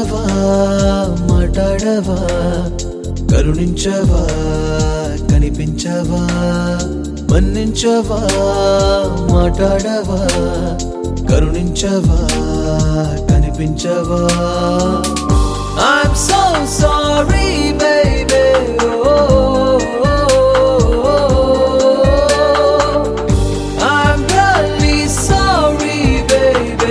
మన్నించవా మాట్లాడవా కరుణించవా కనిపించవా మన్నించవా మాట్లాడవా కరుణించవా కనిపించవా I'm so sorry, baby. Oh, I'm really sorry, baby.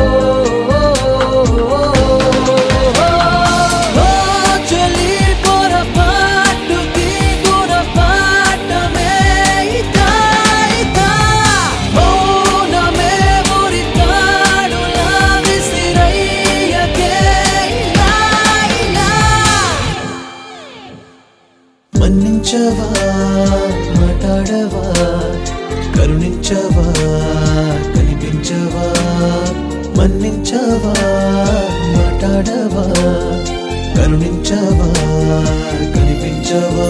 చలి పొరపాటుకి గుణపాఠమే ఇదా ఇదా మౌనమే ఉరితాడులా విసిరయ్యకే ఇలా ఇలా మన్నించవా మాట్లాడవా కరుణించవా కనిపించవా మన్నించవా మాట్లాడవా కరుణించవా కనిపించవా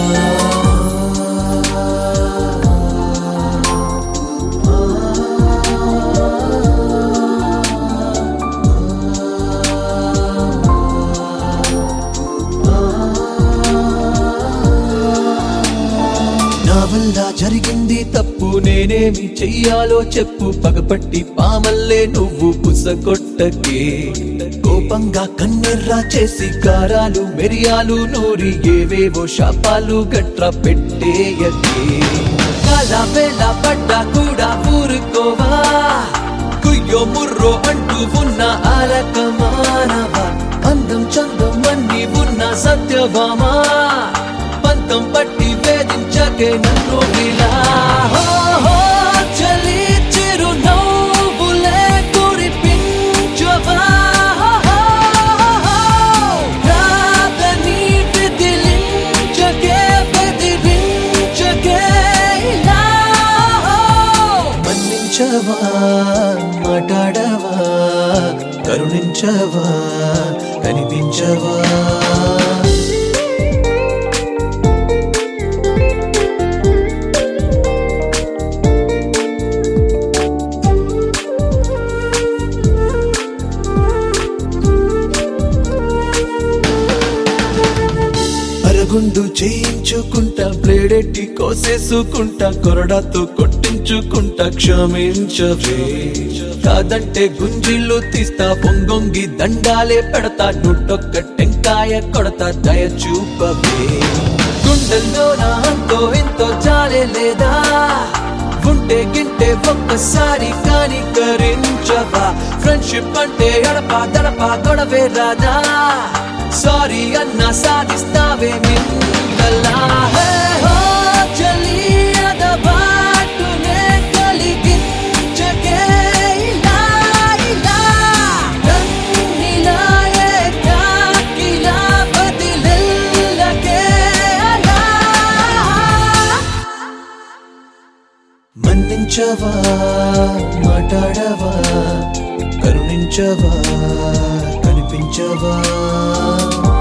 నా వల్ల జరిగింది తప్పు నేనేమి చెయ్యాలో చెప్పు పగపట్టి పామల్లే నువ్వు పుసకొట్టకే కోపంగా కన్నెర్రా చేసి కారాలు మెరియాలు నూరి ఏవేవో శాపాలు గట్ర పెట్టేయకే కాల వేళ పడ్డా కూడా ఊరుకోవా కుయ్యో ముర్రో అంటూ ఉన్న ఆరక మానవ అందం చందం అన్ని ఉన్న సత్యభామా పంతం పట్టి వేధించకే నన్ను ఇలా హో, హో, చలి చిరు నవ్వులే కురిపించవా హో, హో, హో. రాదని విదిలించకే బెదిరించకే ఇలా హో. మన్నించవా మాట్లాడవా కరుణించవా కనిపించవా అరగుండు చేయించుకుంటా బ్లేడెట్టి కోసేసుకుంటా కొరడాతో కొట్టించుకుంటా క్షమించవే కాదంటే గుంజిళ్ళు తీస్తా పొంగొంగి దండాలే పెడతా నూటొక్క టెంకాయ కొడతా దయ చూపవే గుండెల్లో నా అంతో ఎంతో జాలే లేదా ఉంటే గింటే ఒక్కసారి కాని కరించవా ఫ్రెండ్షిప్ అంటే ఎడపా దడపా గొడవే రాదా సారీ అన్న సాధిస్తావే మింగలా హే హో చలి అదబాటునే కలిగించకే ఇలా ఇలా నన్నిలా ఏకాకిలా బదిలెల్లకే అలా మన్నించవా మాట్లాడవా కరుణించవా కనిపించవా